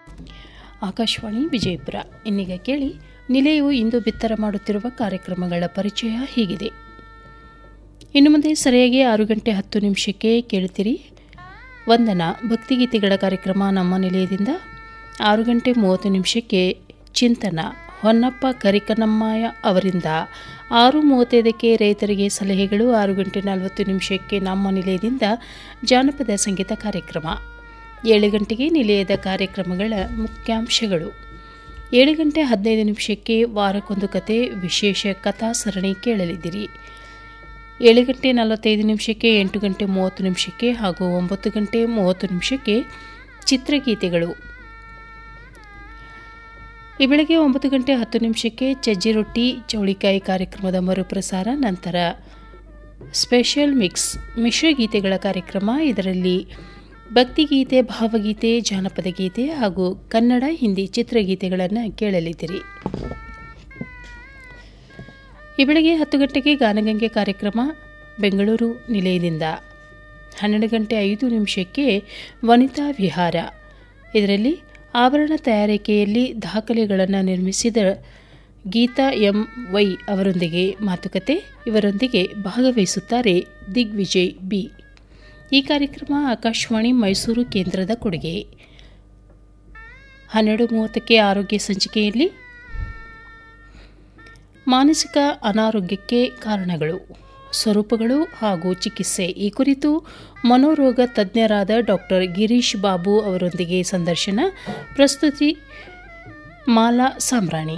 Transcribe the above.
ಆಕಾಶವಾಣಿ ವಿಜಯಪುರ ಇನ್ನೀಗ ಕೇಳಿ ನಿಲಯವು ಇಂದು ಬಿತ್ತರ ಮಾಡುತ್ತಿರುವ ಕಾರ್ಯಕ್ರಮಗಳ ಪರಿಚಯ ಹೀಗಿದೆ ಇನ್ನು ಮುಂದೆ ಸರಿಯಾಗಿ ಆರು ಗಂಟೆ ಹತ್ತು ನಿಮಿಷಕ್ಕೆ ಕೇಳುತ್ತೀರಿ ವಂದನ ಭಕ್ತಿಗೀತೆಗಳ ಕಾರ್ಯಕ್ರಮ ನಮ್ಮ ನಿಲಯದಿಂದ ಆರು ಗಂಟೆ ಮೂವತ್ತು ನಿಮಿಷಕ್ಕೆ ಚಿಂತನ ಹೊನ್ನಪ್ಪ ಕರಿಕನಮ್ಮಯ್ಯ ಅವರಿಂದ ಆರು ಮೂವತ್ತೈದಕ್ಕೆ ರೈತರಿಗೆ ಸಲಹೆಗಳು ಆರು ಗಂಟೆ ನಲವತ್ತು ನಿಮಿಷಕ್ಕೆ ನಮ್ಮ ನಿಲಯದಿಂದ ಜಾನಪದ ಸಂಗೀತ ಕಾರ್ಯಕ್ರಮ ಏಳು ಗಂಟೆಗೆ ನಿಲಯದ ಕಾರ್ಯಕ್ರಮಗಳ ಮುಖ್ಯಾಂಶಗಳು ಏಳು ಗಂಟೆ ಹದಿನೈದು ನಿಮಿಷಕ್ಕೆ ವಾರಕ್ಕೊಂದು ಕತೆ ವಿಶೇಷ ಕಥಾ ಸರಣಿ ಕೇಳಲಿದ್ದೀರಿ ಏಳು ಗಂಟೆ ನಲವತ್ತೈದು ನಿಮಿಷಕ್ಕೆ ಎಂಟು ಗಂಟೆ ಮೂವತ್ತು ನಿಮಿಷಕ್ಕೆ ಹಾಗೂ ಒಂಬತ್ತು ಗಂಟೆ ಮೂವತ್ತು ನಿಮಿಷಕ್ಕೆ ಚಿತ್ರಗೀತೆಗಳು ಈ ಬೆಳಗ್ಗೆ ಒಂಬತ್ತು ಗಂಟೆ ಹತ್ತು ನಿಮಿಷಕ್ಕೆ ಚಜ್ಜಿ ರೊಟ್ಟಿ ಚೌಳಿಕಾಯಿ ಕಾರ್ಯಕ್ರಮದ ಮರುಪ್ರಸಾರ ನಂತರ ಸ್ಪೆಷಲ್ ಮಿಕ್ಸ್ ಮಿಶ್ರಗೀತೆಗಳ ಕಾರ್ಯಕ್ರಮ ಇದರಲ್ಲಿ ಭಕ್ತಿಗೀತೆ ಭಾವಗೀತೆ ಜಾನಪದ ಗೀತೆ ಹಾಗೂ ಕನ್ನಡ ಹಿಂದಿ ಚಿತ್ರಗೀತೆಗಳನ್ನು ಕೇಳಲಿದ್ದೀರಿ ಈ ಬೆಳಗ್ಗೆ ಹತ್ತು ಗಂಟೆಗೆ ಗಾನಗಂಗೆ ಕಾರ್ಯಕ್ರಮ ಬೆಂಗಳೂರು ನಿಲಯದಿಂದ ಹನ್ನೆರಡು ಗಂಟೆ ಐದು ನಿಮಿಷಕ್ಕೆ ವನಿತಾ ವಿಹಾರ ಇದರಲ್ಲಿ ಆಭರಣ ತಯಾರಿಕೆಯಲ್ಲಿ ದಾಖಲೆಗಳನ್ನು ನಿರ್ಮಿಸಿದ ಗೀತಾ ಎಂ ವೈ ಅವರೊಂದಿಗೆ ಮಾತುಕತೆ ಇವರೊಂದಿಗೆ ಭಾಗವಹಿಸುತ್ತಾರೆ ದಿಗ್ವಿಜಯ್ ಬಿ ಈ ಕಾರ್ಯಕ್ರಮ ಆಕಾಶವಾಣಿ ಮೈಸೂರು ಕೇಂದ್ರದ ಕೊಡುಗೆ ಹನ್ನೆರಡು ಮೂವತ್ತಕ್ಕೆ ಆರೋಗ್ಯ ಸಂಚಿಕೆಯಲ್ಲಿ ಮಾನಸಿಕ ಅನಾರೋಗ್ಯಕ್ಕೆ ಕಾರಣಗಳು ಸ್ವರೂಪಗಳು ಹಾಗೂ ಚಿಕಿತ್ಸೆ ಈ ಕುರಿತು ಮನೋರೋಗ ತಜ್ಞರಾದ ಡಾಕ್ಟರ್ ಗಿರೀಶ್ ಬಾಬು ಅವರೊಂದಿಗೆ ಸಂದರ್ಶನ ಪ್ರಸ್ತುತಿ ಮಾಲಾ ಸಾಮ್ರಾಣಿ